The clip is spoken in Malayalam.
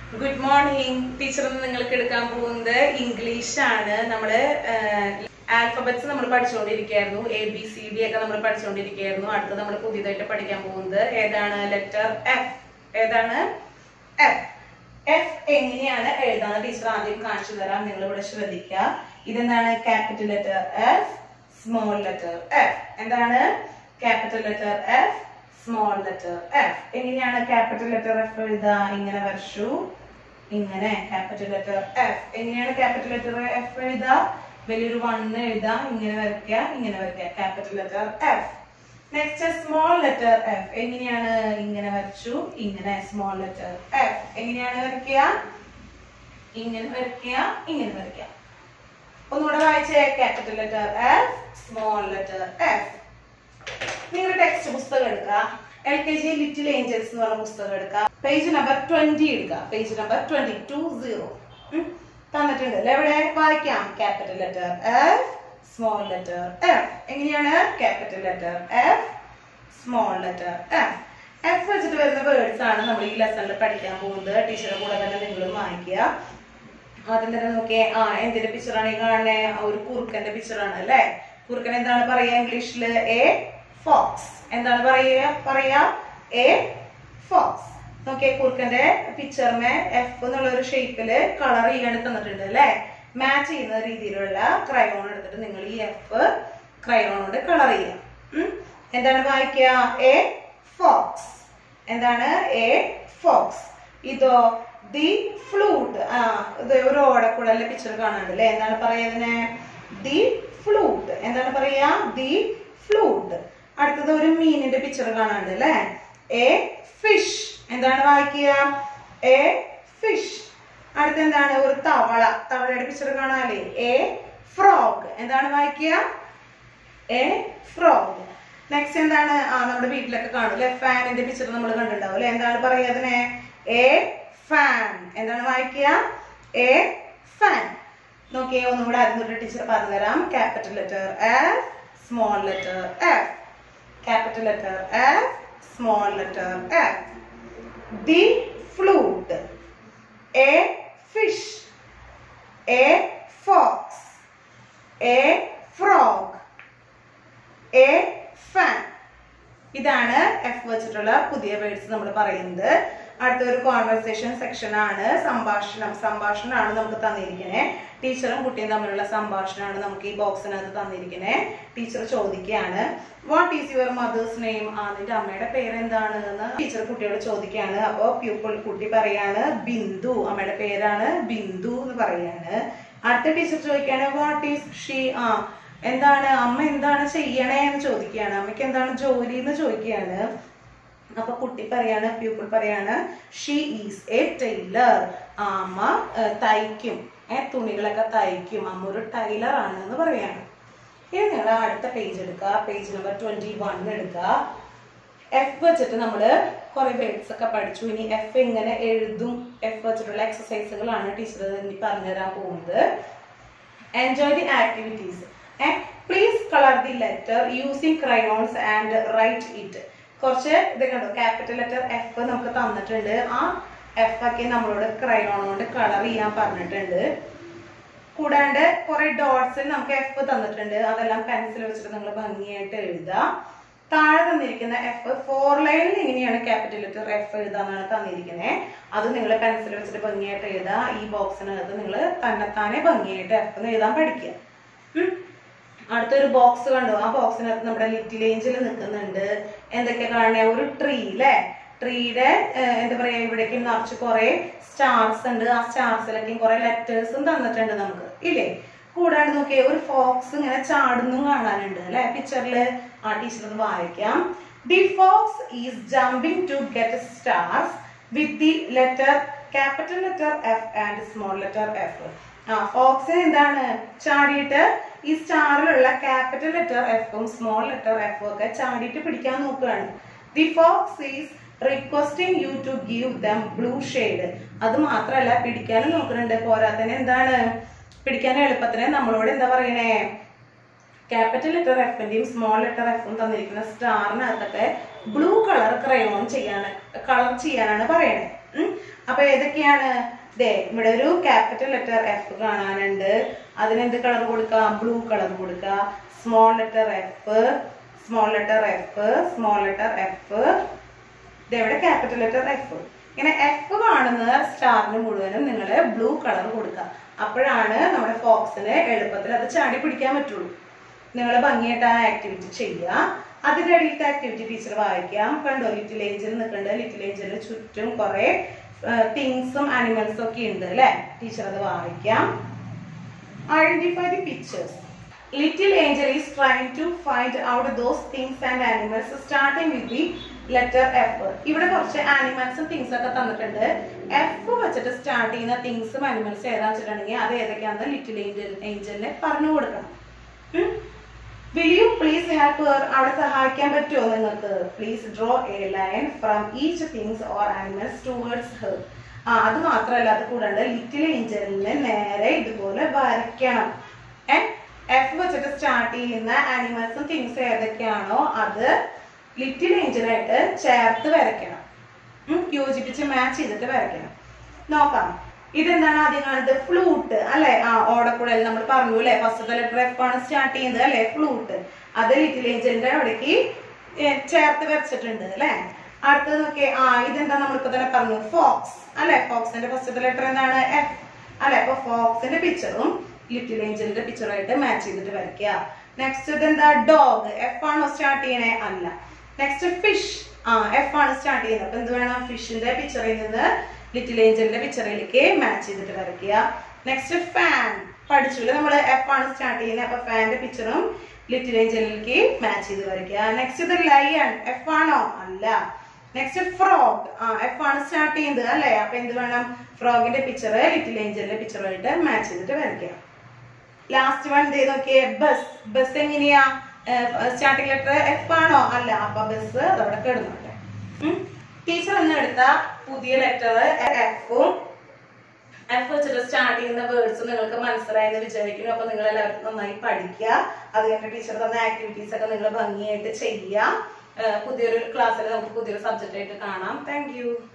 ഗുഡ് മോർണിംഗ് ടീച്ചർ നിങ്ങൾക്ക് എടുക്കാൻ പോകുന്നത് ഇംഗ്ലീഷ് ആണ് നമ്മള് ആൽഫബറ്റ്സ് നമ്മൾ പഠിച്ചുകൊണ്ടിരിക്കുകയായിരുന്നു എ ബി സി ഡി ഒക്കെ നമ്മൾ പഠിച്ചുകൊണ്ടിരിക്കുകയായിരുന്നു അടുത്ത് നമ്മൾ പുതിയതായിട്ട് പഠിക്കാൻ പോകുന്നത് ഏതാണ് ലെറ്റർ എഫ് ഏതാണ് എഫ് എഫ് എങ്ങനെയാണ് എഴുതാന്ന് ടീച്ചർ ആദ്യം കാണിച്ചു തരാം നിങ്ങൾ ഇവിടെ ശ്രദ്ധിക്കുക ഇതെന്താണ് capital letter F small letter F എന്താണ് capital letter F small letter F എങ്ങനെയാണ് ക്യാപിറ്റൽ ലെറ്റർ എഫ് എഴുതുക ഇങ്ങനെ വരച്ചു ഇങ്ങനെ ക്യാപിറ്റൽ ലെറ്റർ എഫ് എങ്ങനെയാണ് ക്യാപിറ്റൽ ലെറ്റർ എഫ് എഴുതുക വലിയൊരു വണ്ണ് എഴുതാം ഇങ്ങനെ വരയ്ക്കുക ഇങ്ങനെ വരയ്ക്കുക capital letter F next small letter F എങ്ങനെയാണ് ഇങ്ങനെ വരച്ചു ഇങ്ങനെ സ്മോൾ ലെറ്റർ എഫ് എങ്ങനെയാണ് വരയ്ക്കുക ഇങ്ങനെ വരയ്ക്കുക ഇങ്ങനെ വരയ്ക്കുക ഒന്നുകൂടെ വായിച്ചേ capital letter F small letter F നിങ്ങളുടെ ടെക്സ്റ്റ് പുസ്തകം എടുക്കുക L K G little angels എന്ന് പറഞ്ഞ പുസ്തകം എടുക്കുക പേജ് നമ്പർ ട്വന്റി എടുക്കുക page number twenty two zero തന്നിട്ടുണ്ട് അല്ലേ എവിടെ വായിക്കാം capital letter F small letter F എങ്ങനെയാണ് capital letter F small letter F F വെച്ചിട്ട് വരുന്ന വേർഡ്സ് ആണ് നമ്മൾ ഈ ലെസണിൽ പഠിക്കാൻ പോകുന്നത് ടീച്ചറുടെ കൂടെ തന്നെ നിങ്ങളും വായിക്കുക ആദ്യം തന്നെ നോക്കിയേ ആ എന്തിന്റെ പിക്ചറാണ് ഈ കാണുന്നേ ആ, ഒരു കുറുക്കന്റെ പിക്ചറാണ് അല്ലേ കുറുക്കൻ എന്താണ് പറയാ ഇംഗ്ലീഷില് എ ഫോക്സ് എന്താണ് പറയുക പറയാ എ ഫോക്സ് നോക്കിയേ കുറുക്കന്റെ പിക്ചറിനെ എഫ് എന്നുള്ള ഒരു ഷേപ്പില് കളർ ചെയ്യാൻ തന്നിട്ടുണ്ട് അല്ലേ മാച്ച് ചെയ്യുന്ന രീതിയിലുള്ള ക്രയോൺ എടുത്തിട്ട് നിങ്ങൾ ഈ എഫ് ക്രയോൺ കൊണ്ട് കളർ ചെയ്യാം ഉം. എന്താണ് വായിക്കുക എ ഫോക്സ് എന്താണ് എ ഫോക്സ് ഇതോ ദി ഫ്ലൂട്ട് ആ ഇത് ഒരു ഓടക്കുഴലിന്റെ പിക്ചർ കാണാനുണ്ട് അല്ലേ എന്താണ് പറയുന്നതിന് ദി ഫ്ലൂട്ട് എന്താണ് പറയാ ദി ഫ്ലൂട്ട് അടുത്തത് ഒരു മീനിന്റെ പിക്ചർ കാണാനുണ്ട് അല്ലേ എ ഫിഷ് എന്താണ് വായിക്കുക എ ഫിഷ് അടുത്ത എന്താണ് ഒരു തവള തവളയുടെ പിക്ചർ കാണാല്ലേ എ ഫ്രോഗ് എന്താണ് വായിക്കുക എ ഫ്രോഗ് നെക്സ്റ്റ് എന്താണ് ആ നമ്മുടെ വീട്ടിലൊക്കെ കാണും അല്ലെ ഫാനിന്റെ പിക്ചർ നമ്മൾ കണ്ടിട്ടുണ്ടാവും അല്ലെ എന്താണ് പറയുക അതിനെ എ ഫാൻ എന്താണ് വായിക്കുക എ ഫാൻ നോക്കിയേ ഒന്നും കൂടെ ആദ്യം തൊട്ട് ടീച്ചർ പറഞ്ഞുതരാം capital letter F small letter F capital letter F small letter F the flute a fish a fox a frog a fan ഇതാണ് എഫ് വെച്ചിട്ടുള്ള പുതിയ വേർഡ്സ് നമ്മൾ പറയുന്നത് അടുത്ത ഒരു കോൺവെർസേഷൻ സെക്ഷൻ ആണ് സംഭാഷണം സംഭാഷണമാണ് നമുക്ക് തന്നിരിക്കുന്നത് ടീച്ചറും കുട്ടിയും തമ്മിലുള്ള സംഭാഷണമാണ് നമുക്ക് ഈ ബോക്സിനകത്ത് തന്നിരിക്കുന്നത് ടീച്ചർ ചോദിക്കുകയാണ് what is your mother's name ആ നിന്റെ അമ്മയുടെ പേരെന്താണ് എന്ന് ടീച്ചർ കുട്ടിയോട് ചോദിക്കുകയാണ് അപ്പോൾ പ്യൂപ്പിൾ കുട്ടി പറയാണ് ബിന്ദു അമ്മയുടെ പേരാണ് ബിന്ദു എന്ന് പറയാണ് അടുത്ത ടീച്ചർ ചോദിക്കുകയാണ് വാട്ട് ഈസ് ഷീ ആ എന്താണ് അമ്മ എന്താണ് ചെയ്യണേ എന്ന് ചോദിക്കുകയാണ് അമ്മയ്ക്ക് എന്താണ് ജോലി എന്ന് ചോദിക്കുകയാണ് അപ്പൊ കുട്ടി പറയാണ് പ്യൂപ്പിൾ പറയാണ് ഷീ ഈസ് എ ടൈലർ ആ അമ്മ ഏർ, തയ്ക്കും ഏ തുണികളൊക്കെ തയ്ക്കും അമ്മ ഒരു ടൈലർ ആണ് എന്ന് പറയാണ് ഇനി നിങ്ങൾ അടുത്ത പേജ് എടുക്കുക പേജ് നമ്പർ ട്വന്റി വൺ എടുക്കുക എഫ് വെച്ചിട്ട് നമ്മൾ കുറെ വേർഡ്സ് ഒക്കെ പഠിച്ചു ഇനി എഫ് എങ്ങനെ എഴുതും എഫ് വെച്ചിട്ടുള്ള എക്സസൈസുകളാണ് ടീച്ചർ ഇനി പറഞ്ഞുതരാൻ പോകുന്നത് enjoy the activities please colour the letter using crayons and write it കുറച്ച് ഇത് കണ്ടോ ക്യാപിറ്റൽ ലെറ്റർ എഫ് നമുക്ക് തന്നിട്ടുണ്ട് ആ എഫ് ഒക്കെ നമ്മളോട് ക്രയോൺ കൊണ്ട് കളർ ചെയ്യാൻ പറഞ്ഞിട്ടുണ്ട് കൂടാണ്ട് കുറെ ഡോട്ട്സ് നമുക്ക് എഫ് തന്നിട്ടുണ്ട് അതെല്ലാം പെൻസിൽ വെച്ചിട്ട് നിങ്ങൾ ഭംഗിയായിട്ട് എഴുതുക താഴെ തന്നിരിക്കുന്ന എഫ് ഫോർ ലൈനിൽ എങ്ങനെയാണ് ക്യാപിറ്റൽ ലെറ്റർ എഫ് എഴുതാന്നാണ് തന്നിരിക്കുന്നത് അത് നിങ്ങൾ പെൻസിൽ വെച്ചിട്ട് ഭംഗിയായിട്ട് എഴുതുക ഈ ബോക്സിനകത്ത് നിങ്ങൾ തന്നെത്താനെ ഭംഗിയായിട്ട് എഫ് എന്ന് എഴുതാൻ പഠിക്കുക ഉം. അടുത്തൊരു ബോക്സ് കണ്ടു ആ ബോക്സിനകത്ത് നമ്മുടെ ലിറ്റിൽ ഏഞ്ചൽ നിൽക്കുന്നുണ്ട് എന്തൊക്കെ കാണണേ ഒരു ട്രീ അല്ലേ ട്രീയുടെ എന്താ പറയാ ഇവിടേക്ക് നിറച്ച് കുറെ സ്റ്റാർസ് ഉണ്ട് ആ സ്റ്റാർസിലൊക്കെയും കുറെ ലെറ്റേഴ്സും തന്നിട്ടുണ്ട് നമുക്ക് ഇല്ലേ കൂടാണ്ട് നോക്കിയേ ഒരു ഫോക്സ് ഇങ്ങനെ ചാടുന്നും കാണാനുണ്ട് അല്ലെ പിക്ചറിൽ ആ ടീച്ചർ ഒന്ന് വായിക്കാം the fox is jumping to get stars with the letter capital letter F and small letter F ആ ഫോക്സ് എന്താണ് ചാടിയിട്ട് ഈ സ്റ്റാറിലുള്ള ക്യാപിറ്റൽ ലെറ്റർ എഫും സ്മോൾ ലെറ്റർ എഫും ഒക്കെ ചാടിയിട്ട് പിടിക്കാൻ നോക്കുകയാണ് the fox is requesting you to give them blue shade അത് മാത്രമല്ല പിടിക്കാനും നോക്കുന്നുണ്ട് പോരാത്തന്നെ എന്താണ് പിടിക്കാൻ എളുപ്പത്തിന് നമ്മളോട് എന്താ പറയണേ ക്യാപിറ്റൽ ലെറ്റർ എഫിന്റെയും സ്മോൾ ലെറ്റർ എഫും തന്നിരിക്കുന്ന സ്റ്റാറിനകത്തൊക്കെ ബ്ലൂ കളർ ക്രയോൺ ചെയ്യാൻ കളർ ചെയ്യാനാണ് പറയണേ ഉം. അപ്പൊ ഏതൊക്കെയാണ് ദേ ഇവിടെ ഒരു ക്യാപിറ്റൽ ലെറ്റർ എഫ് കാണാനുണ്ട് അതിന് എന്ത് കളർ കൊടുക്കാം ബ്ലൂ കളർ കൊടുക്കുക small letter F small letter F small letter F ഇതെവിടെ ക്യാപിറ്റൽ ലെറ്റർ എഫ് ഇങ്ങനെ എഫ് കാണുന്ന സ്റ്റാറിന് മുഴുവനും നിങ്ങൾ ബ്ലൂ കളർ കൊടുക്കുക അപ്പോഴാണ് നമ്മുടെ ഫോക്സിന് എളുപ്പത്തിൽ അത് ചാടി പിടിക്കാൻ പറ്റുള്ളൂ നിങ്ങൾ ഭംഗിയായിട്ട് ആ ആക്ടിവിറ്റി ചെയ്യുക അതിൻ്റെ ഇടയിലത്തെ ആക്ടിവിറ്റി ടീച്ചർ വായിക്കാം കണ്ടോ ലിറ്റിൽ ഏഞ്ചൽ നിൽക്കുന്നുണ്ട് ലിറ്റിൽ ഏഞ്ചലിന് ചുറ്റും കുറെ തിങ്സും ആനിമൽസും ഒക്കെ ഉണ്ട് അല്ലെ ടീച്ചർ അത് വായിക്കാം identify the pictures little angel is trying to find out those things and animals starting with the letter F ഇവിടെ കുറച്ച് ആനിമൽസും തിങ്സ് ഒക്കെ തന്നിട്ടുണ്ട് എഫ് വെച്ചിട്ട് സ്റ്റാർട്ട് ചെയ്യുന്ന തിങ്സും ആനിമൽസും ഏതാ വെച്ചിട്ടുണ്ടെങ്കിൽ അത് ഏതൊക്കെയാണെന്ന് ലിറ്റിൽ ഏഞ്ചൽ ഏഞ്ചലിന് പറഞ്ഞു കൊടുക്കണം will you please help her അവിടെ സഹായിക്കാൻ പറ്റുമോ നിങ്ങൾക്ക് please draw a line from each things or animals towards her ആ അത് മാത്രമല്ല അത് കൂടാണ്ട് ലിറ്റിൽ ഏഞ്ചലിനെ നേരെ ഇതുപോലെ വരയ്ക്കണം ഏ എഫ് വെച്ചിട്ട് സ്റ്റാർട്ട് ചെയ്യുന്ന ആനിമൽസും തിങ്സ് ഏതൊക്കെയാണോ അത് ലിറ്റിൽ ഏഞ്ചലായിട്ട് ചേർത്ത് വരയ്ക്കണം ഉം, യോജിപ്പിച്ച് മാച്ച് ചെയ്തിട്ട് വരയ്ക്കണം നോക്കാം ഇതെന്താണ് ആദ്യം കാണുന്നത് ഫ്ലൂട്ട് അല്ലെ ആ ഓടക്കുഴൽ നമ്മൾ പറഞ്ഞു അല്ലെ ഫസ്റ്റത്തെ ലെറ്റർ എഫ് ആണ് സ്റ്റാർട്ട് ചെയ്യുന്നത് അല്ലെ ഫ്ലൂട്ട് അത് ലിറ്റിൽ ഏഞ്ചലിന്റെ അവിടേക്ക് ഏ, ചേർത്ത് വരച്ചിട്ടുണ്ട് അല്ലെ അടുത്തത് നോക്കിയേ ആ ഇതെന്താ നമ്മളിപ്പോ തന്നെ പറഞ്ഞു ഫോക്സ് അല്ലെ ഫോക്സിന്റെ ഫസ്റ്റത്തെ ലെറ്റർ എന്താണ് എഫ് അല്ലെ അപ്പൊ ഫോക്സിന്റെ പിക്ചറും ലിറ്റിൽ ഏഞ്ചലിന്റെ പിക്ചറുമായിട്ട് മാച്ച് ചെയ്തിട്ട് വരയ്ക്കുക നെക്സ്റ്റ് ഇതെന്താ ഡോഗ് എഫ് ആണോ സ്റ്റാർട്ട് ചെയ്യണേ അല്ല നെക്സ്റ്റ് ഫിഷ് ആ എഫ് ആണ് സ്റ്റാർട്ട് ചെയ്യുന്നത് അപ്പൊ എന്ത് വേണം ഫിഷിന്റെ പിക്ചറിൽ നിന്ന് ലിറ്റിൽ ഏഞ്ചലിന്റെ പിക്ചറിലേക്ക് മാച്ച് ചെയ്തിട്ട് വരയ്ക്കുക നെക്സ്റ്റ് ഫാൻ പഠിച്ചില്ല നമ്മൾ എഫ് ആണ് സ്റ്റാർട്ട് ചെയ്യുന്നത് അപ്പൊ ഫാന്റെ പിക്ചറും ലിറ്റിൽ ഏഞ്ചലിലേക്ക് മാച്ച് ചെയ്ത് വരയ്ക്കുക നെക്സ്റ്റ് ഇത് ലയൺ എഫ് ആണോ അല്ല നെക്സ്റ്റ് ഫ്രോഗ് ആ എഫ് ആണ് സ്റ്റാർട്ട് ചെയ്യുന്നത് അല്ലേ അപ്പൊ എന്ത് വേണം ഫ്രോഗിന്റെ പിക്ചർ ലിറ്റിൽ ഏഞ്ചലിന്റെ പിക്ചറുമായിട്ട് മാച്ച് ചെയ്തിട്ട് വരയ്ക്കുക ലാസ്റ്റ് വൺ ചെയ്ത് നോക്കിയേ ബസ് ബസ് എങ്ങനെയാ സ്റ്റാർട്ടിംഗ് ലെറ്റർ എഫ് ആണോ അല്ല അപ്പൊ ബസ് അതവിടെ കിടന്നുണ്ട് ടീച്ചർ എന്ന് എടുത്ത പുതിയ ലെറ്റർ എഫും എഫ് വെച്ചിട്ട് സ്റ്റാർട്ട് ചെയ്യുന്ന വേർഡ്സ് നിങ്ങൾക്ക് മനസ്സിലായെന്ന് വിചാരിക്കുന്നു അപ്പൊ നിങ്ങൾ എല്ലാവരും നന്നായി പഠിക്കുക അത് കഴിഞ്ഞിട്ട് ടീച്ചർ തന്ന ആക്ടിവിറ്റീസ് ഒക്കെ നിങ്ങൾ ഭംഗിയായിട്ട് ചെയ്യുക ഏഹ് പുതിയൊരു ക്ലാസ്സിൽ നമുക്ക് പുതിയൊരു സബ്ജക്റ്റ് ആയിട്ട് കാണാം താങ്ക്